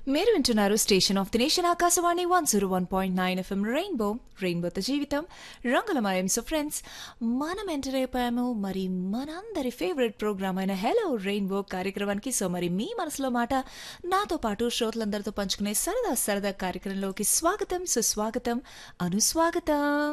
మీరు వింటున్నారు station of the nation Akashvani one zero one point nine FM Rainbow రెయిన్బోతో జీవితం రంగులమయం సో ఫ్రెండ్స్ మనం ఎంటర్ అయిపోయాము మరి మనందరి ఫేవరెట్ ప్రోగ్రామ్ అయిన హలో రెయిన్బో కార్యక్రమానికి సో మరి మీ మనసులో మాట నాతో పాటు శ్రోతలందరితో పంచుకునే సరదా సరదా కార్యక్రమంలోకి స్వాగతం సుస్వాగతం అనుస్వాగతం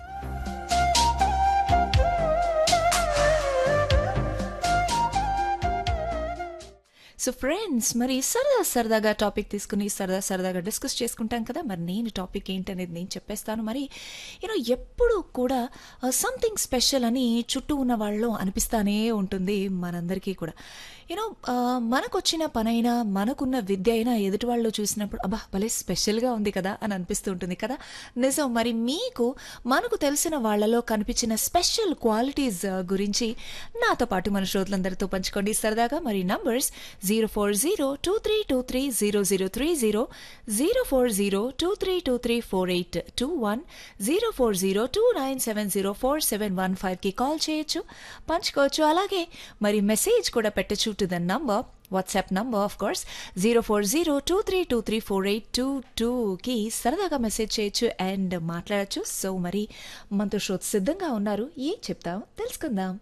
సో ఫ్రెండ్స్ మరి సరదా సరదాగా టాపిక్ తీసుకుని సరదా సరదాగా డిస్కస్ చేసుకుంటాం కదా మరి నేను టాపిక్ ఏంటనేది నేను చెప్పేస్తాను మరి యూనో ఎప్పుడు కూడా సంథింగ్ స్పెషల్ అని చుట్టూ ఉన్న వాళ్ళలో అనిపిస్తానే ఉంటుంది మనందరికీ కూడా యూనో మనకు వచ్చిన పనైనా మనకున్న విద్య అయినా ఎదుటి వాళ్ళు చూసినప్పుడు అబ్బా భలే స్పెషల్గా ఉంది కదా అని అనిపిస్తూ ఉంటుంది కదా నిజం మరి మీకు మనకు తెలిసిన వాళ్ళలో కనిపించిన స్పెషల్ క్వాలిటీస్ గురించి నాతో పాటు మన శ్రోతలందరితో పంచుకోండి సరదాగా మరి numbers zero four zero two three two three zero zero three zero zero four zero two three two three four eight two one zero four zero two nine seven zero four seven one ఫైవ్కి call చేయొచ్చు పంచుకోవచ్చు అలాగే మరి message కూడా పెట్టచ్చు to the number WhatsApp number of course zero four zero two three two three four eight two టూకి సరదాగా message చేయొచ్చు అండ్ మాట్లాడచ్చు సో మరి మనతో శ్రోత సిద్ధంగా ఉన్నారు ఏం చెప్తాం తెలుసుకుందాం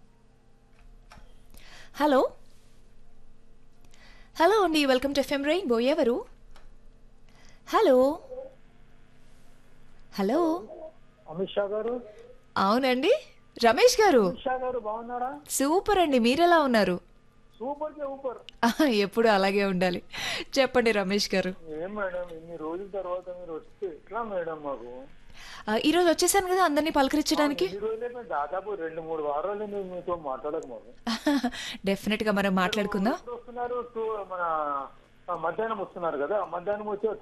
హలో హలో అండి వెల్కమ్ టు ఎఫ్ఎం రెయిన్బో ఎవరు హలో హలో అమిత్ షా గారు అవునండి రమేష్ గారు అమిత్ షా గారు బాగున్నారా సూపర్ అండి మీరెలా ఉన్నారు సూపర్ కే ఊపర్ ఆహా, ఎప్పుడు అలాగే ఉండాలి చెప్పండి రమేష్ గారు ఏం మేడం ఇన్ని రోజుల తర్వాత మీరు వస్తే ఎట్లా మేడం మాకు ఆ, ఈరోజు వచ్చేసాను కదా అందరినీ పలకరించడానికి ఈ రోజులే మేము దాదాపు రెండు మూడు వారాలు నేను మీతో మాట్లాడక మాకు డెఫినెట్ గా మనం మాట్లాడుకుందాం ఎప్పుడు వస్తున్నారు టూ మన ఆ, మధ్యాహ్నం వస్తున్నారు కదా మధ్యాహ్నం వచ్చి